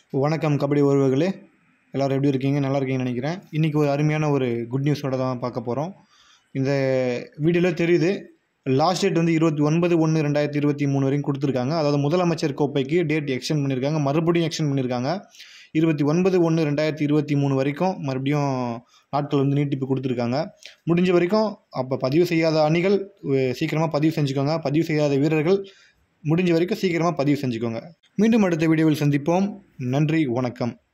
வணக்கம் கபடி உறவுகளே எல்லோரும் எப்படி இருக்கீங்க நல்லா இருக்கீங்கன்னு நினைக்கிறேன் இன்றைக்கி ஒரு அருமையான ஒரு குட் நியூஸோட தான் பார்க்க போகிறோம் இந்த வீடியோவில் தெரியுது லாஸ்ட் டேட் வந்து இருபத்தி ஒன்பது ஒன்று ரெண்டாயிரத்தி இருபத்தி மூணு வரைக்கும் கொடுத்துருக்காங்க அதாவது முதலமைச்சர் கோப்பைக்கு டேட் எக்ஸ்டெண்ட் பண்ணியிருக்காங்க மறுபடியும் எக்ஸ்டெண்ட் பண்ணியிருக்காங்க இருபத்தி ஒன்பது ஒன்று ரெண்டாயிரத்தி இருபத்தி மூணு வரைக்கும் மறுபடியும் நாட்கள் வந்து நீட்டிப்பு கொடுத்துருக்காங்க முடிஞ்ச வரைக்கும் அப்போ பதிவு செய்யாத அணிகள் சீக்கிரமாக பதிவு செஞ்சுக்கோங்க பதிவு செய்யாத வீரர்கள் முடிஞ்ச வரைக்கும் சீக்கிரமாக பதிவு செஞ்சுக்கோங்க மீண்டும் அடுத்த வீடியோவில் சந்திப்போம் நன்றி வணக்கம்